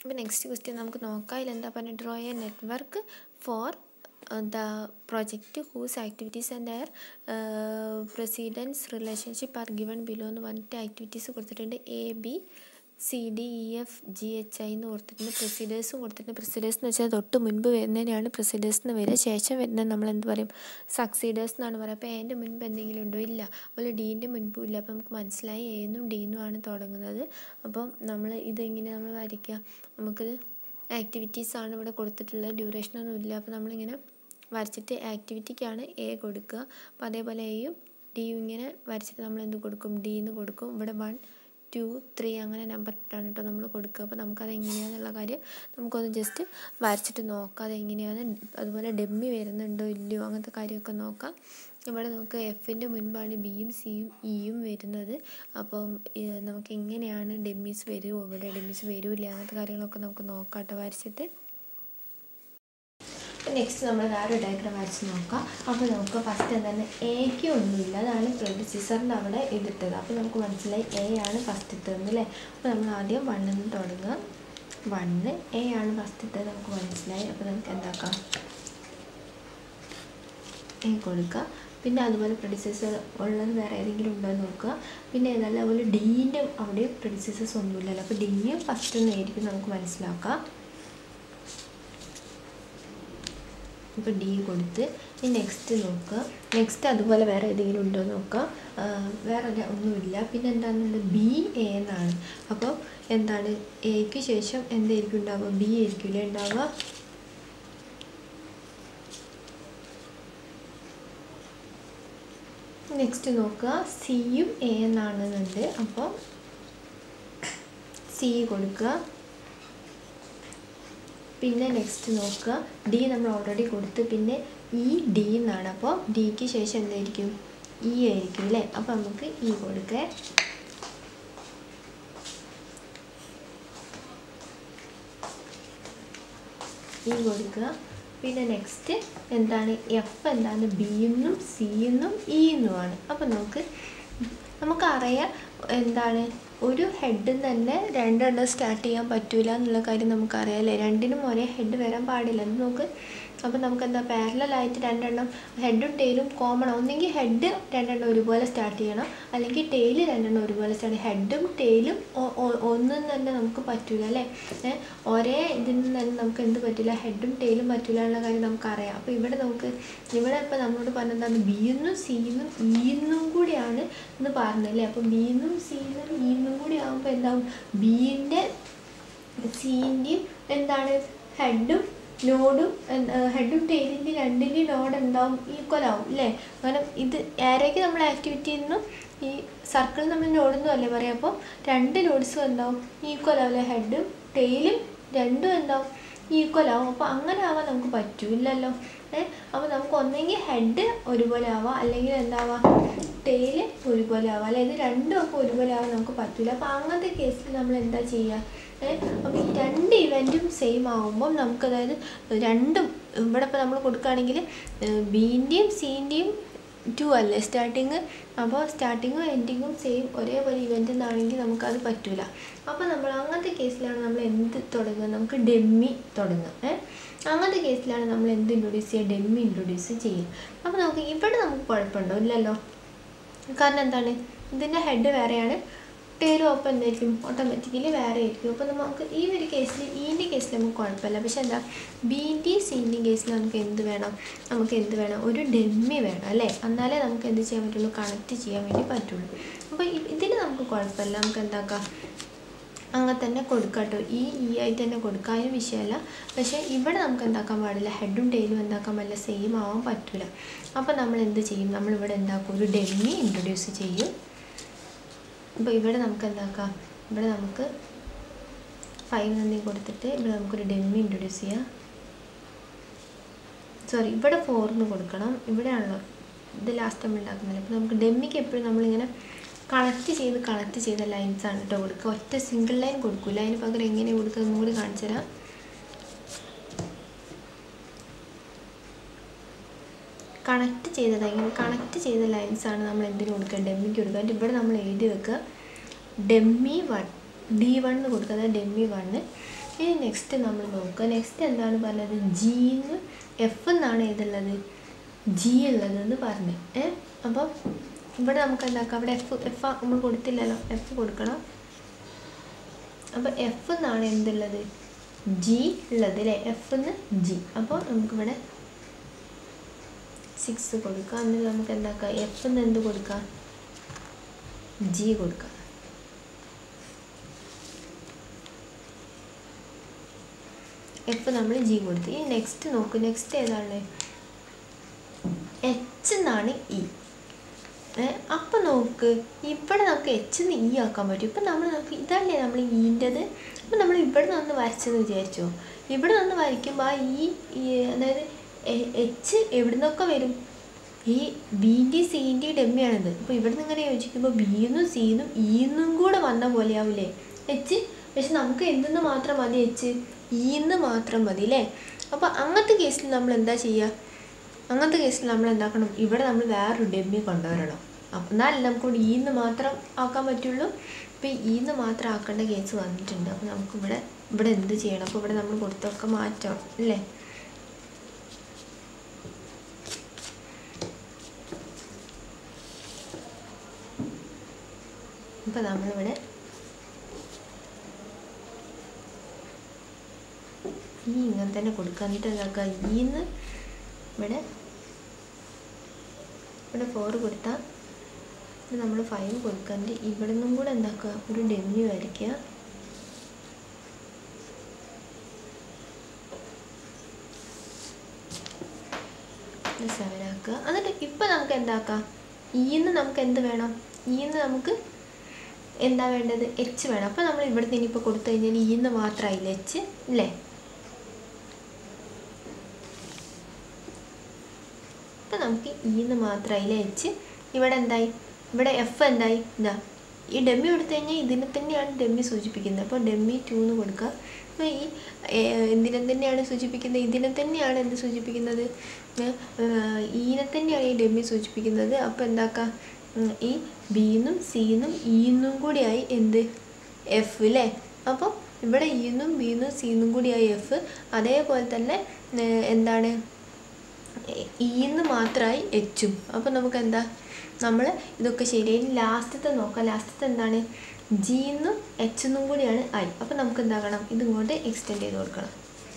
അപ്പോൾ next question നമുക്ക് നോക്കാം ഇതിൽ എന്താ പറഞ്ഞത് draw a network for the project whose activities and their precedence relationship are given below എന്ന് പറഞ്ഞിട്ട് ആക്ടിവിറ്റീസ് കൊടുത്തിട്ടുണ്ട് A B C D E F G H I എന്ന് കൊടുത്തിട്ടുണ്ട് പ്രൊസീഡേഴ്സും കൊടുത്തിട്ടുണ്ട് പ്രൊസീഡേഴ്സ് എന്ന് വെച്ചാൽ തൊട്ട് മുൻപ് വരുന്നതിനാണ് പ്രൊസീഡേഴ്സ് എന്ന് വരിക ശേഷം വരുന്നത് നമ്മൾ എന്ത് പറയും സക്സീഡേഴ്സ് എന്നാണ് പറയുക അപ്പോൾ എൻ്റെ മുൻപ് എന്തെങ്കിലും ഉണ്ടോ ഇല്ല അതുപോലെ ഡീൻ്റെ മുൻപും ഇല്ല അപ്പോൾ നമുക്ക് മനസ്സിലായി എന്നും ഡീന്നും ആണ് തുടങ്ങുന്നത് അപ്പം നമ്മൾ ഇതെങ്ങനെ നമ്മൾ വരയ്ക്കുക നമുക്കിത് ആക്ടിവിറ്റീസ് ആണ് ഇവിടെ കൊടുത്തിട്ടുള്ളത് ഡ്യൂറേഷനൊന്നും ഇല്ല അപ്പോൾ നമ്മളിങ്ങനെ വരച്ചിട്ട് ആക്ടിവിറ്റിക്കാണ് എ കൊടുക്കുക അപ്പോൾ അതേപോലെ എയും ഡിയും ഇങ്ങനെ വരച്ചിട്ട് നമ്മൾ എന്ത് കൊടുക്കും ഡി എന്ന് കൊടുക്കും ഇവിടെ വൺ ടു ത്രീ അങ്ങനെ നമ്പർ ഇട്ടാണ് കേട്ടോ നമ്മൾ കൊടുക്കുക അപ്പോൾ നമുക്കത് എങ്ങനെയാണെന്നുള്ള കാര്യം നമുക്കൊന്ന് ജസ്റ്റ് വരച്ചിട്ട് നോക്കാം അത് എങ്ങനെയാണ് അതുപോലെ ഡെമ്മി വരുന്നുണ്ടോ ഇല്ലയോ അങ്ങനത്തെ കാര്യമൊക്കെ നോക്കാം ഇവിടെ നമുക്ക് എഫിൻ്റെ മുൻപാണ് ബിയും സിയും ഇയും വരുന്നത് അപ്പം ഏഹ് നമുക്ക് എങ്ങനെയാണ് ഡെമ്മീസ് വരുമോ ഇവിടെ ഡെമ്മീസ് വരില്ല അങ്ങനത്തെ കാര്യങ്ങളൊക്കെ നമുക്ക് നോക്കാം കേട്ടോ വരച്ചിട്ട് നെക്സ്റ്റ് നമ്മൾ വേറെ ഡയഗ്രാം വരച്ച് നോക്കാം അപ്പോൾ നമുക്ക് ഫസ്റ്റ് എന്താണ് എക്ക് ഒന്നുമില്ല അതാണ് പ്രെഡിസിസറിൻ്റെ അവിടെ ഇതിട്ടത് അപ്പോൾ നമുക്ക് മനസ്സിലായി എ ആണ് ഫസ്റ്റ് ഇട്ടത് അല്ലേ അപ്പോൾ നമ്മൾ ആദ്യം വണ്ണിൽ നിന്ന് തുടങ്ങുക വണ്ണ് എ ആണ് ഫസ്റ്റ് ഇട്ടത് നമുക്ക് മനസ്സിലായി അപ്പോൾ നമുക്ക് എന്താക്കാം എ കൊടുക്കുക പിന്നെ അതുപോലെ പ്രെഡിസസർ ഉള്ളത് വേറെ ഏതെങ്കിലും ഉണ്ടോ എന്ന് നോക്കുക പിന്നെ ഏതല്ല അതുപോലെ ഡീൻ്റെ അവിടെ പ്രെഡിസസേഴ്സ് ഒന്നുമില്ലല്ലോ അപ്പോൾ ഡിയും ഫസ്റ്റ് ഒന്നായിരിക്കും നമുക്ക് മനസ്സിലാക്കാം ഇപ്പോൾ ഡി കൊടുത്ത് ഇനി നെക്സ്റ്റ് നോക്കുക നെക്സ്റ്റ് അതുപോലെ വേറെ ഏതെങ്കിലും ഉണ്ടോ എന്ന് നോക്കുക ആ, വേറെ ഒരു ഒന്നുമില്ല പിന്നെ എന്താണെന്നുള്ളത് ബി എ എന്നാണ് അപ്പോൾ എന്താണ് എക്ക് ശേഷം എന്തായിരിക്കും ഉണ്ടാവുക ബി ആയിരിക്കില്ലേ ഉണ്ടാവുക നെക്സ്റ്റ് നോക്കുക സിയും എ എന്നാണെന്നുണ്ട് അപ്പോൾ സി കൊടുക്കുക പിന്നെ നെക്സ്റ്റ് നോക്കുക ഡി നമ്മൾ ഓൾറെഡി കൊടുത്ത് പിന്നെ ഇ ഡി എന്നാണ് അപ്പോൾ ഡിക്ക് ശേഷം എന്തായിരിക്കും ഇ ആയിരിക്കും അല്ലേ അപ്പോൾ നമുക്ക് ഇ കൊടുക്കുക ഇ കൊടുക്കുക പിന്നെ നെക്സ്റ്റ് എന്താണ് എഫ് എന്താണ് ബിന്നും സിന്നും ഇന്നുമാണ് അപ്പോൾ നമുക്ക് നമുക്കറിയാം എന്താണ് ഒരു ഹെഡിൽ തന്നെ രണ്ടെണ്ണം സ്റ്റാർട്ട് ചെയ്യാൻ പറ്റൂല എന്നുള്ള കാര്യം നമുക്കറിയാം അല്ലേ രണ്ടിനും ഒരേ ഹെഡ് വരാൻ പാടില്ല അത് നമുക്ക് അപ്പോൾ നമുക്ക് എന്താ പാരലായിട്ട് രണ്ടെണ്ണം ഹെഡും ടെയിലും കോമൺ ഒന്നെങ്കിൽ ഹെഡ് രണ്ടെണ്ണം ഒരുപോലെ സ്റ്റാർട്ട് ചെയ്യണം അല്ലെങ്കിൽ ടെയില് രണ്ടെണ്ണം ഒരുപോലെ സ്റ്റാർട്ട് ഹെഡും ടെയിലും ഒന്നും തന്നെ നമുക്ക് പറ്റൂല അല്ലേ ഏ, ഒരേ ഇതിൽ നിന്ന് തന്നെ നമുക്ക് എന്ത് പറ്റില്ല ഹെഡും ടെയിലും പറ്റൂല എന്നുള്ള കാര്യം നമുക്കറിയാം അപ്പോൾ ഇവിടെ നമുക്ക് ഇവിടെ ഇപ്പോൾ നമ്മളോട് പറഞ്ഞതാണ് ബിന്നും സിന്നും ഇന്നും കൂടിയാണ് എന്ന് പറഞ്ഞല്ലേ അപ്പോൾ ബിന്നും സിന്നും ഇന്നും കൂടി ആകുമ്പോൾ എന്താവും ബീൻ്റെ സീൻ്റെയും എന്താണ് ഹെഡും നോഡും ഹെഡും ടെയിലിൻ്റെയും രണ്ടിൻ്റെയും നോഡ് എന്താവും ഈക്വൽ ആവും അല്ലേ കാരണം ഇത് ആരേക്ക് നമ്മൾ ആക്ടിവിറ്റി നിന്നും ഈ സർക്കിൾ നമ്മൾ നോഡൊന്നും അല്ലേ പറയാം അപ്പോൾ രണ്ട് നോഡ്സും എന്താവും ഈക്വൽ ആവും അല്ലേ ഹെഡും ടെയിലും രണ്ടും എന്താവും ഈക്വൽ ആവും അപ്പോൾ അങ്ങനെ ആവാൻ നമുക്ക് പറ്റൂലല്ലോ ഏഹ് അപ്പോൾ നമുക്ക് ഒന്നെങ്കിൽ ഹെഡ് ഒരുപോലെ ആവാം അല്ലെങ്കിൽ എന്താവാം ടെയില് ഒരുപോലെ ആവാം അല്ലെ ഇത് രണ്ടും ഒക്കെ ഒരുപോലെ ആവാൻ നമുക്ക് പറ്റില്ല അപ്പോൾ അങ്ങനത്തെ കേസിൽ നമ്മൾ എന്താ ചെയ്യുക ഏഹ് അപ്പോൾ ഈ രണ്ട് ഇവൻറ്റും സെയിം ആകുമ്പം നമുക്ക് അതായത് രണ്ടും ഇവിടെ ഇപ്പോൾ നമ്മൾ കൊടുക്കുകയാണെങ്കിൽ ബീൻ്റെയും സീൻ്റെയും ടു അല്ലേ സ്റ്റാർട്ടിങ് അപ്പോൾ സ്റ്റാർട്ടിങ്ങും എൻഡിങ്ങും സെയിം ഒരേപോലെ ഇവൻ്റ് എന്നാണെങ്കിൽ നമുക്കത് പറ്റൂല അപ്പോൾ നമ്മൾ അങ്ങനത്തെ കേസിലാണ് നമ്മൾ എന്ത് തുടങ്ങുക നമുക്ക് ഡെമ്മി തുടങ്ങുക ഏ അങ്ങനത്തെ കേസിലാണ് നമ്മൾ എന്ത് ഇൻട്രൊഡ്യൂസ് ചെയ്യുക ഡെമ്മി ഇൻട്രൊഡ്യൂസ് ചെയ്യുക അപ്പോൾ നമുക്ക് ഇവിടെ നമുക്ക് കുഴപ്പമുണ്ടോ ഇല്ലല്ലോ കാരണം എന്താണ് ഇതിൻ്റെ ഹെഡ് വേറെയാണ് ടെയിലും ഒപ്പം എന്തായിരിക്കും ഓട്ടോമാറ്റിക്കലി വേറെ ആയിരിക്കും അപ്പോൾ നമുക്ക് ഈ ഒരു കേസിൽ ഈൻ്റെ കേസിൽ നമുക്ക് കുഴപ്പമില്ല പക്ഷെ എന്താ ബീൻ്റെയും സീൻ്റെയും കേസിൽ നമുക്ക് എന്ത് വേണം നമുക്ക് എന്ത് വേണം ഒരു ഡെമ്മി വേണം അല്ലേ എന്നാലേ നമുക്ക് എന്ത് ചെയ്യാൻ പറ്റുള്ളൂ കണക്ട് ചെയ്യാൻ വേണ്ടി പറ്റുള്ളൂ അപ്പോൾ ഇതിൽ നമുക്ക് കുഴപ്പമില്ല നമുക്ക് എന്താക്കാം അങ്ങനെ തന്നെ കൊടുക്കാം കേട്ടോ ഈ ഈ ആയിട്ട് തന്നെ കൊടുക്കാം അതിന് വിഷയമല്ല പക്ഷേ ഇവിടെ നമുക്ക് എന്താക്കാൻ പാടില്ല ഹെഡും ടെയിലും എന്താക്കാൻ പാടില്ല സെയിം ആവാൻ പറ്റില്ല അപ്പോൾ നമ്മൾ എന്ത് ചെയ്യും നമ്മളിവിടെ എന്താക്കും ഒരു ഡെമ്മി ഇൻട്രൊഡ്യൂസ് ചെയ്യും അപ്പോൾ ഇവിടെ നമുക്ക് എന്താക്കാം ഇവിടെ നമുക്ക് ഫൈവ് നന്ദി കൊടുത്തിട്ട് ഇവിടെ നമുക്കൊരു ഡെമ്മി ഇൻട്രൊഡ്യൂസ് ചെയ്യാം സോറി ഇവിടെ ഫോറിന് കൊടുക്കണം ഇവിടെയാണല്ലോ ഇത് ലാസ്റ്റ് നമ്മൾ ഉണ്ടാക്കുന്നില്ല അപ്പോൾ നമുക്ക് ഡെമ്മിക്ക് എപ്പോഴും നമ്മളിങ്ങനെ കണക്ട് ചെയ്ത് കണക്ട് ചെയ്ത ലൈൻസ് ആണ് കേട്ടോ കൊടുക്കുക ഒറ്റ സിംഗിൾ ലൈൻ കൊടുക്കില്ല അതിന് പകരം എങ്ങനെ കൊടുക്കുക എന്നും കൂടി കാണിച്ചു തരാം കണക്ട് ചെയ്തത് ഇങ്ങനെ കണക്ട് ചെയ്ത ലൈൻസ് ആണ് നമ്മൾ എന്തിനു കൊടുക്കുക ഡെമ്മിക്ക് കൊടുക്കുക എന്നിട്ട് ഇവിടെ നമ്മൾ എഴുതി വെക്കുക ഡെമ്മി വൺ ഡി വൺ എന്ന് കൊടുക്കുക അതായത് ഡെമ്മി വണ്ണ് ഇനി നെക്സ്റ്റ് നമ്മൾ നോക്കുക നെക്സ്റ്റ് എന്താണ് പറഞ്ഞത് ജിന്ന് എഫ് എന്നാണ് ഏതുള്ളത് ജി ഉള്ളതെന്ന് പറഞ്ഞു ഏ അപ്പം ഇവിടെ നമുക്ക് എന്താക്കാം അവിടെ എഫ് എഫ് നമ്മൾ കൊടുത്തില്ലല്ലോ എഫ് കൊടുക്കണം അപ്പോൾ എഫ് എന്നാണ് എന്തുള്ളത് ജി ഉള്ളത് അല്ലേ എഫ് എന്ന് ജി അപ്പോൾ നമുക്കിവിടെ സിക്സ് കൊടുക്കാം എന്നിട്ട് നമുക്ക് എന്താക്കാം എഫ് എന്ന് എന്ത് കൊടുക്കാം ജി കൊടുക്കാം എഫ് നമ്മൾ ജി കൊടുത്തു ഇനി നെക്സ്റ്റ് നോക്ക് നെക്സ്റ്റ് ഏതാണ് എച്ച് എന്നാണ് ഇ അപ്പം നോക്ക് ഇവിടെ നമുക്ക് എച്ച് നിന്ന് ഇ ആക്കാൻ പറ്റും ഇപ്പം നമ്മൾ നോക്കി ഇതല്ലേ നമ്മൾ ഈൻ്റെത് അപ്പം നമ്മൾ ഇവിടെ നിന്ന് വരച്ചെന്ന് വിചാരിച്ചോ ഇവിടെ നിന്ന് വരയ്ക്കുമ്പോൾ ആ ഈ ഈ അതായത് എച്ച് എവിടെ നിന്നൊക്കെ വരും ഈ ബിൻ്റെയും സീൻ്റെയും ഡെമ്മിയാണിത് അപ്പോൾ ഇവിടെ നിന്ന് ഇങ്ങനെ യോജിക്കുമ്പോൾ ബിന്നും സിന്നും ഇന്നും കൂടെ വന്ന പോലെയാവില്ലേ എച്ച് പക്ഷെ നമുക്ക് എന്തെന്ന് മാത്രം മതി എച്ച് ഈന്ന് മാത്രം മതി അല്ലേ അപ്പോൾ അങ്ങനത്തെ കേസിൽ നമ്മൾ എന്താ ചെയ്യുക അങ്ങനത്തെ കേസിൽ നമ്മൾ എന്താക്കണം ഇവിടെ നമ്മൾ വേറൊരു ഡെമ്മി കൊണ്ടുവരണം അപ്പം എന്നാലേ നമുക്ക് ഈന്ന് മാത്രം ആക്കാൻ പറ്റുള്ളൂ ഇപ്പോൾ ഈന്ന് മാത്രം ആക്കേണ്ട കേസ് വന്നിട്ടുണ്ട് അപ്പോൾ നമുക്ക് ഇവിടെ ഇവിടെ എന്ത് ചെയ്യണം അപ്പോൾ ഇവിടെ നമ്മൾ കൊടുത്തൊക്കെ മാറ്റണം അല്ലേ ഇപ്പം നമ്മളിവിടെ ഈ ഇങ്ങനെ തന്നെ കൊടുക്കുക എന്നിട്ട് എന്താക്കുക ഈന്ന് ഇവിടെ ഇവിടെ ഫോർ കൊടുത്താൽ നമ്മൾ ഫൈവ് കൊടുക്കുക എന്നിട്ട് ഇവിടെ നിന്നും കൂടെ എന്താക്കുക ഒരു ഡെമ്മി വരയ്ക്കുക സെവൻ ആക്കുക എന്നിട്ട് ഇപ്പം നമുക്ക് എന്താക്കാം ഈന്ന് നമുക്ക് എന്ത് വേണം ഈന്ന് നമുക്ക് എന്താ വേണ്ടത് എച്ച് വേണം അപ്പോൾ നമ്മൾ ഇവിടുന്ന് ഇനിയിപ്പോൾ കൊടുത്തു കഴിഞ്ഞാൽ ഈന്ന് മാത്രമായില്ല എച്ച് അല്ലേ അപ്പം നമുക്ക് ഈന്ന് മാത്രമായില്ല എച്ച് ഇവിടെ എന്തായി ഇവിടെ എഫ് എന്തായി ഇതാ ഈ ഡെമ്മി കൊടുത്തു കഴിഞ്ഞാൽ ഇതിനെ തന്നെയാണ് ഡെമ്മി സൂചിപ്പിക്കുന്നത് അപ്പോൾ ഡെമ്മി ടു എന്ന് കൊടുക്കുക അപ്പോൾ ഈ എന്തിനെ തന്നെയാണ് സൂചിപ്പിക്കുന്നത് ഇതിനെ തന്നെയാണ് എന്ത് സൂചിപ്പിക്കുന്നത് ഈനെ തന്നെയാണ് ഈ ഡെമ്മി സൂചിപ്പിക്കുന്നത് അപ്പോൾ എന്താക്കുക ഈ ബിന്നും സിന്നും ഇന്നും കൂടിയായി എന്ത് എഫ് അല്ലേ അപ്പോൾ ഇവിടെ ഇന്നും ബിന്നും സിന്നും കൂടിയായി എഫ് അതേപോലെ തന്നെ എന്താണ് ഈന്ന് മാത്രമായി എച്ചും അപ്പോൾ നമുക്ക് എന്താ നമ്മൾ ഇതൊക്കെ ശരിയായി ലാസ്റ്റത്തെ നോക്കാം ലാസ്റ്റത്തെ എന്താണ് ജിന്നും എച്ചെന്നും കൂടിയാണ് ഐ അപ്പോൾ നമുക്ക് എന്താക്കണം ഇതിങ്ങോട്ട് എക്സ്റ്റെൻഡ് ചെയ്ത് കൊടുക്കണം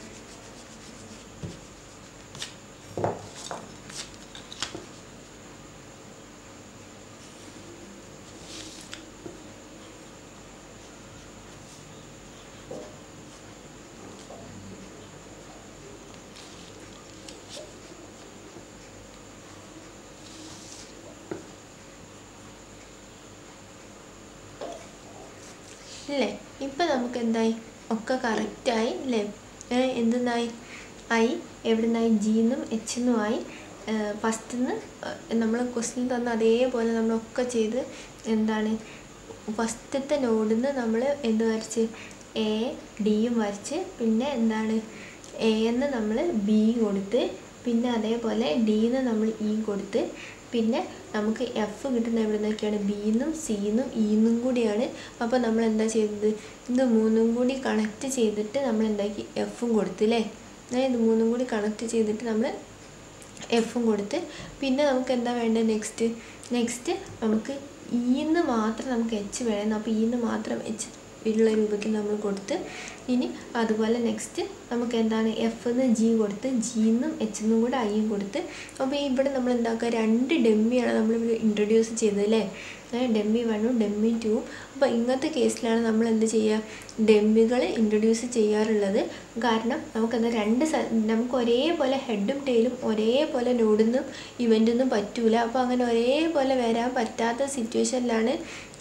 ഇല്ലേ ഇപ്പം നമുക്ക് എന്തായി ഒക്കെ കറക്റ്റായി അല്ലേ എന്തെന്നായി ഐ എവിടുന്നായി ജിന്നും എച്ചിന്നും ആയി ഫസ്റ്റിന്ന് നമ്മൾ ക്വസ്റ്റ്യൻ തന്ന അതേപോലെ നമ്മളൊക്കെ ചെയ്ത് എന്താണ് ഫസ്റ്റത്തെ നോഡിൽ നിന്ന് നമ്മൾ എന്ത് വരച്ച് എ ഡിയും വരച്ച് പിന്നെ എന്താണ് എ എന്ന് നമ്മൾ ബി കൊടുത്ത് പിന്നെ അതേപോലെ ഡിന്ന് നമ്മൾ ഇ കൊടുത്ത് പിന്നെ നമുക്ക് എഫ് കിട്ടുന്ന എവിടെ നിന്നൊക്കെയാണ് ബിന്നും സിന്നും ഇന്നും കൂടിയാണ് അപ്പോൾ നമ്മൾ എന്താ ചെയ്തത് ഇത് മൂന്നും കൂടി കണക്ട് ചെയ്തിട്ട് നമ്മൾ എന്താക്കി എഫും കൊടുത്തില്ലേ ഇത് മൂന്നും കൂടി കണക്ട് ചെയ്തിട്ട് നമ്മൾ എഫും കൊടുത്ത് പിന്നെ നമുക്ക് എന്താ വേണ്ടത് നെക്സ്റ്റ് നെക്സ്റ്റ് നമുക്ക് ഈന്ന് മാത്രം നമുക്ക് എച്ച് വേണം അപ്പോൾ ഈന്ന് മാത്രം എച്ച് ഉള്ള രൂപത്തിൽ നമ്മൾ കൊടുത്ത് ഇനി അതുപോലെ നെക്സ്റ്റ് നമുക്ക് എന്താണ് എഫ് എന്ന് ജി കൊടുത്ത് ജിന്നും എച്ച് എന്നും കൂടെ ഐയും കൊടുത്ത് അപ്പോൾ ഇവിടെ നമ്മൾ എന്താക്കുക രണ്ട് ഡെമ്മിയാണ് നമ്മൾ ഇൻട്രൊഡ്യൂസ് ചെയ്തത് അല്ലേ ഡെമ്മി വണ്ണും ഡെമ്മി ടൂവും അപ്പോൾ ഇങ്ങനത്തെ കേസിലാണ് നമ്മൾ എന്ത് ചെയ്യുക ഡെമ്മികൾ ഇൻട്രൊഡ്യൂസ് ചെയ്യാറുള്ളത് കാരണം നമുക്കെന്താ രണ്ട് നമുക്ക് ഒരേപോലെ ഹെഡും ടെയിലും ഒരേപോലെ നോഡിന്നും ഇവൻ്റൊന്നും പറ്റൂല അപ്പോൾ അങ്ങനെ ഒരേപോലെ വരാൻ പറ്റാത്ത സിറ്റുവേഷനിലാണ്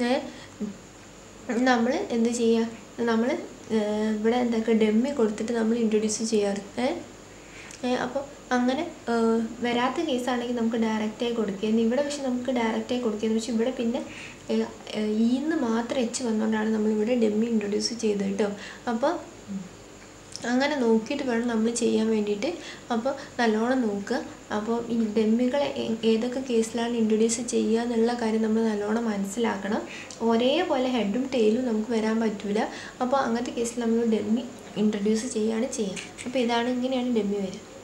നമ്മൾ എന്ത് ചെയ്യുക നമ്മൾ ഇവിടെ എന്തൊക്കെ ഡെമ്മി കൊടുത്തിട്ട് നമ്മൾ ഇൻട്രൊഡ്യൂസ് ചെയ്യാറ് ഏ അപ്പോൾ അങ്ങനെ വരാത്ത കേസാണെങ്കിൽ നമുക്ക് ഡയറക്റ്റായി കൊടുക്കുക ഇവിടെ പക്ഷെ നമുക്ക് ഡയറക്റ്റായി കൊടുക്കുന്നത് പക്ഷെ ഇവിടെ പിന്നെ ഈന്ന് മാത്രം എച്ച് വന്നുകൊണ്ടാണ് നമ്മളിവിടെ ഡെമ്മി ഇൻട്രൊഡ്യൂസ് ചെയ്തത് കേട്ടോ അപ്പോൾ അങ്ങനെ നോക്കിയിട്ട് വേണം നമ്മൾ ചെയ്യാൻ വേണ്ടിയിട്ട് അപ്പോൾ നല്ലോണം നോക്കുക അപ്പോൾ ഈ ഡെമ്മികളെ ഏ- ഏതൊക്കെ കേസിലാണ് ഇൻട്രൊഡ്യൂസ് ചെയ്യുക എന്നുള്ള കാര്യം നമ്മൾ നല്ലോണം മനസ്സിലാക്കണം ഒരേപോലെ ഹെഡും ടെയിലും നമുക്ക് വരാൻ പറ്റില്ല അപ്പോൾ അങ്ങനത്തെ കേസിൽ നമ്മൾ ഡെമ്മി ഇൻട്രൊഡ്യൂസ് ചെയ്യുകയാണ് ചെയ്യുക അപ്പോൾ ഇതാണ് ഇങ്ങനെയാണ് ഡെമ്മി വരിക